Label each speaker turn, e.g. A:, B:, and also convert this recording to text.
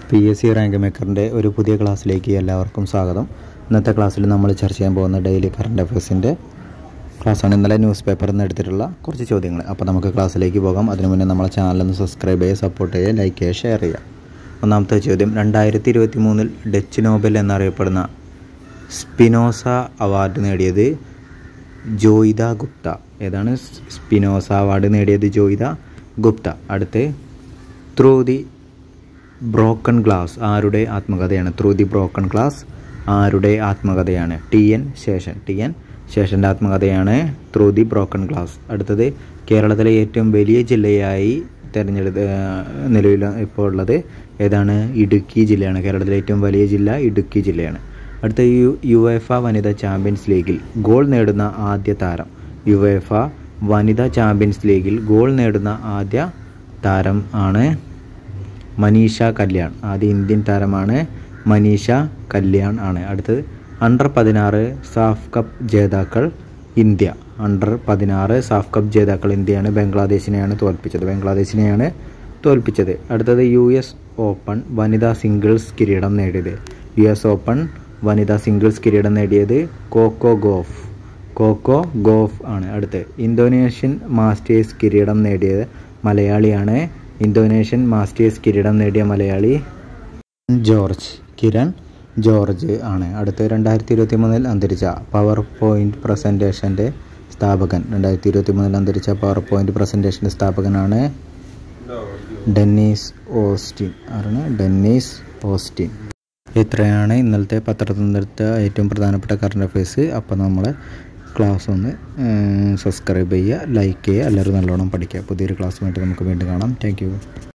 A: P S C rank മേക്കറിൻ്റെ ഒരു പുതിയ ക്ലാസ്സിലേക്ക് എല്ലാവർക്കും സ്വാഗതം ഇന്നത്തെ ക്ലാസ്സിൽ നമ്മൾ ചർച്ച ചെയ്യാൻ പോകുന്ന ഡെയിലി കറണ്ട് അഫയേഴ്സിൻ്റെ ക്ലാസ്സാണ് ഇന്നലെ ന്യൂസ് പേപ്പറിൽ നിന്ന് എടുത്തിട്ടുള്ള കുറച്ച് ചോദ്യങ്ങൾ അപ്പോൾ നമുക്ക് ക്ലാസ്സിലേക്ക് പോകാം അതിനു മുന്നേ നമ്മളെ ചാനലൊന്ന് സബ്സ്ക്രൈബ് ചെയ്യുക സപ്പോർട്ട് ചെയ്യുക ലൈക്ക് ചെയ്യുക ഷെയർ ചെയ്യുക ഒന്നാമത്തെ ചോദ്യം രണ്ടായിരത്തി ഇരുപത്തി മൂന്നിൽ ഡച്ച് നോബൽ എന്നറിയപ്പെടുന്ന സ്പിനോസ അവാർഡ് നേടിയത് ജോയിദ ഗുപ്ത ഏതാണ് സ്പിനോസ അവാർഡ് നേടിയത് ജോയിദ ഗുപ്ത അടുത്ത് ത്രൂ ദി ബ്രോക്കൺ ഗ്ലാസ് ആരുടെ ആത്മകഥയാണ് ത്രൂ ദി ബ്രോക്കൺ ഗ്ലാസ് ആരുടെ ആത്മകഥയാണ് T N Seshan T N ശേഷൻ്റെ ആത്മകഥയാണ് ത്രൂ ദി ബ്രോക്കൺ ഗ്ലാസ് അടുത്തത് കേരളത്തിലെ ഏറ്റവും വലിയ ജില്ലയായി തിരഞ്ഞെടുത്ത് നിലവിൽ ഇപ്പോൾ ഉള്ളത് ഏതാണ് ഇടുക്കി ജില്ലയാണ് കേരളത്തിലെ ഏറ്റവും വലിയ ജില്ല ഇടുക്കി ജില്ലയാണ് അടുത്ത യു യു എഫ വനിതാ ചാമ്പ്യൻസ് ലീഗിൽ ഗോൾ നേടുന്ന ആദ്യ താരം യു എഫ വനിതാ ചാമ്പ്യൻസ് ലീഗിൽ ഗോൾ നേടുന്ന ആദ്യ താരം ആണ് മനീഷ കല്യാൺ ആദ്യ ഇന്ത്യൻ താരമാണ് മനീഷ കല്യാൺ ആണ് അടുത്തത് അണ്ടർ പതിനാറ് സാഫ് കപ്പ് ജേതാക്കൾ ഇന്ത്യ അണ്ടർ പതിനാറ് സാഫ് കപ്പ് ജേതാക്കൾ ഇന്ത്യയാണ് ബംഗ്ലാദേശിനെയാണ് തോൽപ്പിച്ചത് ബംഗ്ലാദേശിനെയാണ് തോൽപ്പിച്ചത് അടുത്തത് യു എസ് ഓപ്പൺ വനിതാ സിംഗിൾസ് കിരീടം നേടിയത് യു എസ് ഓപ്പൺ വനിതാ സിംഗിൾസ് കിരീടം നേടിയത് കോക്കോ ഗോഫ് കോക്കോ ഗോഫ് ആണ് അടുത്ത് ഇന്തോനേഷ്യൻ മാസ്റ്റേഴ്സ് കിരീടം നേടിയത് മലയാളിയാണ് ഇന്തോനേഷ്യൻ മാസ്റ്റേഴ്സ് കിരീടം നേടിയ മലയാളി ജോർജ് കിരൺ ജോർജ് ആണ് അടുത്ത് രണ്ടായിരത്തി ഇരുപത്തി മൂന്നിൽ അന്തരിച്ച പവർ പോയിന്റ് പ്രസൻറ്റേഷൻ്റെ സ്ഥാപകൻ രണ്ടായിരത്തി ഇരുപത്തി മൂന്നിൽ അന്തരിച്ച പവർ പോയിന്റ് പ്രസൻറ്റേഷൻ്റെ സ്ഥാപകനാണ് ഡെന്നീസ് ഓസ്റ്റിൻ ആരാണ് ഡെന്നീസ് ഓസ്റ്റിൻ ഇത്രയാണ് ഇന്നലത്തെ പത്രത്തിൽ നിന്നെടുത്ത ഏറ്റവും പ്രധാനപ്പെട്ട കറണ്ട് അഫയേഴ്സ് അപ്പോൾ നമ്മളെ ക്ലാസ് ഒന്ന് സബ്സ്ക്രൈബ് ചെയ്യുക ലൈക്ക് ചെയ്യുക എല്ലാവരും നല്ലോണം പഠിക്കുക പുതിയൊരു ക്ലാസ്സുമായിട്ട് നമുക്ക് വീണ്ടും കാണാം താങ്ക്